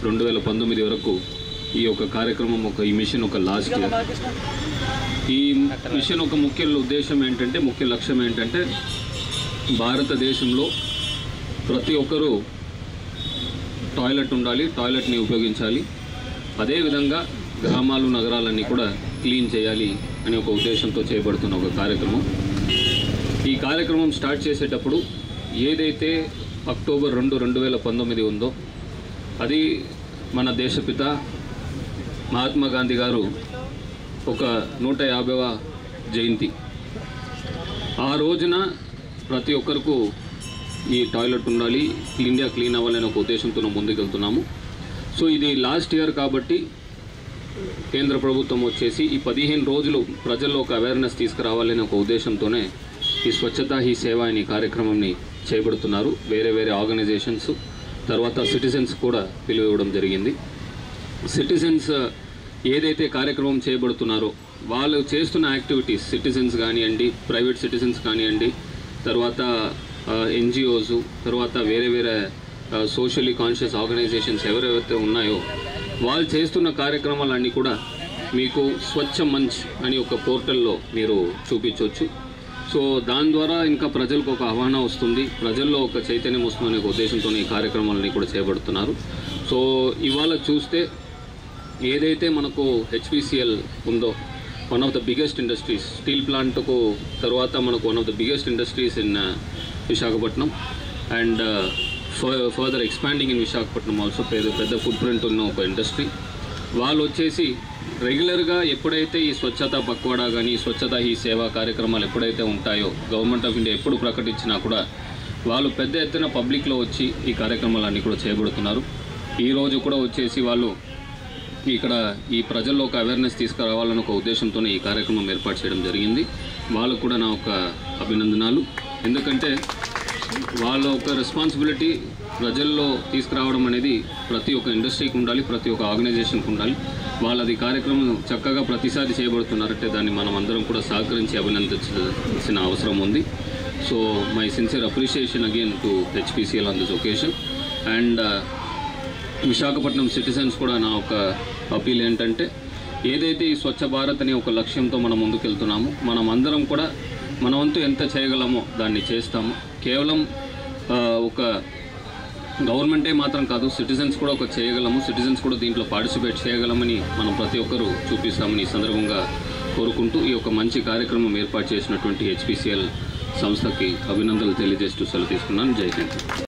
రెండు వేల పంతొమ్మిది వరకు ఈ యొక్క కార్యక్రమం ఒక ఈ మిషన్ ఒక లాస్ట్ ఇయర్ ఈ మిషన్ ఒక ముఖ్య ఉద్దేశం ఏంటంటే ముఖ్య లక్ష్యం ఏంటంటే భారతదేశంలో ప్రతి ఒక్కరూ టాయిలెట్ ఉండాలి టాయిలెట్ని ఉపయోగించాలి అదేవిధంగా గ్రామాలు నగరాలన్నీ కూడా క్లీన్ చేయాలి అనే ఒక ఉద్దేశంతో చేయబడుతున్న ఒక కార్యక్రమం ఈ కార్యక్రమం స్టార్ట్ చేసేటప్పుడు ఏదైతే అక్టోబర్ రెండు రెండు వేల పంతొమ్మిది ఉందో అది మన దేశపిత మహాత్మా గాంధీ గారు ఒక నూట యాభైవ జయంతి ఆ రోజున ప్రతి ఒక్కరికి ఈ టాయిలెట్ ఉండాలి ఇండియా క్లీన్ అవ్వాలనే ఒక ఉద్దేశంతో ముందుకెళ్తున్నాము సో ఇది లాస్ట్ ఇయర్ కాబట్టి కేంద్ర ప్రభుత్వం వచ్చేసి ఈ పదిహేను రోజులు ప్రజల్లో ఒక అవేర్నెస్ తీసుకురావాలనే ఒక ఉద్దేశంతోనే ఈ స్వచ్ఛత హీ సేవ అనే కార్యక్రమంని చేపడుతున్నారు వేరే వేరే ఆర్గనైజేషన్స్ తర్వాత సిటిజన్స్ కూడా పిలువడం జరిగింది సిటిజన్స్ ఏదైతే కార్యక్రమం చేయబడుతున్నారో వాళ్ళు చేస్తున్న యాక్టివిటీస్ సిటిజన్స్ కానివ్వండి ప్రైవేట్ సిటిజన్స్ కానివ్వండి తర్వాత ఎన్జిఓస్ తర్వాత వేరే వేరే సోషల్లీ కాన్షియస్ ఆర్గనైజేషన్స్ ఎవరెవరైతే ఉన్నాయో వాళ్ళు చేస్తున్న కార్యక్రమాలన్నీ కూడా మీకు స్వచ్ఛ మంచ్ అని ఒక పోర్టల్లో మీరు చూపించవచ్చు సో దాని ద్వారా ఇంకా ప్రజలకు ఒక ఆహ్వానం వస్తుంది ప్రజల్లో ఒక చైతన్యం వస్తుందనే ఒక ఉద్దేశంతో ఈ కార్యక్రమాలని కూడా చేపడుతున్నారు సో ఇవాళ చూస్తే ఏదైతే మనకు హెచ్పిసిఎల్ ఉందో one of the biggest industries steel ప్లాంట్కు తర్వాత మనకు one of the biggest industries in Visakhapatnam and further expanding in Visakhapatnam also పెద్ద పెద్ద ఫుడ్ ప్రింట్ ఉన్న ఒక ఇండస్ట్రీ వాళ్ళు వచ్చేసి రెగ్యులర్గా ఎప్పుడైతే ఈ స్వచ్ఛత పక్వాడా కానీ స్వచ్ఛత ఈ సేవా కార్యక్రమాలు ఎప్పుడైతే ఉంటాయో గవర్నమెంట్ ఆఫ్ ఇండియా ఎప్పుడు ప్రకటించినా కూడా వాళ్ళు పెద్ద ఎత్తున పబ్లిక్లో వచ్చి ఈ కార్యక్రమాలన్నీ కూడా చేయబడుతున్నారు ఈ రోజు కూడా వచ్చేసి వాళ్ళు ఇక్కడ ఈ ప్రజల్లో ఒక అవేర్నెస్ తీసుకురావాలన్న ఒక ఉద్దేశంతోనే ఈ కార్యక్రమం ఏర్పాటు చేయడం జరిగింది వాళ్ళకు కూడా నా ఒక అభినందనాలు ఎందుకంటే వాళ్ళ ఒక రెస్పాన్సిబిలిటీ ప్రజల్లో తీసుకురావడం అనేది ప్రతి ఒక్క ఇండస్ట్రీకి ఉండాలి ప్రతి ఒక్క ఆర్గనైజేషన్కి ఉండాలి వాళ్ళది కార్యక్రమం చక్కగా ప్రతిసారి చేయబడుతున్నారంటే దాన్ని మనం అందరం కూడా సహకరించి అభినందించాల్సిన అవసరం ఉంది so my sincere appreciation again to HPCL on this occasion and Visakhapatnam citizens కూడా నా ఒక అపీల్ ఏంటంటే ఏదైతే ఈ స్వచ్ఛ భారత్ అనే ఒక లక్ష్యంతో మనం ముందుకెళ్తున్నామో మనం అందరం కూడా మన వంతు ఎంత చేయగలమో దాన్ని చేస్తాము కేవలం ఆ, ఒక గవర్నమెంటే మాత్రం కాదు సిటిజన్స్ కూడా ఒక చేయగలము సిటిజన్స్ కూడా దీంట్లో పార్టిసిపేట్ చేయగలమని మనం ప్రతి ఒక్కరూ చూపిస్తామని ఈ సందర్భంగా కోరుకుంటూ ఈ యొక్క మంచి కార్యక్రమం ఏర్పాటు చేసినటువంటి హెచ్పిసిఎల్ సంస్థకి అభినందనలు తెలియజేస్తూ సెలవు తీసుకున్నాను జై హింద్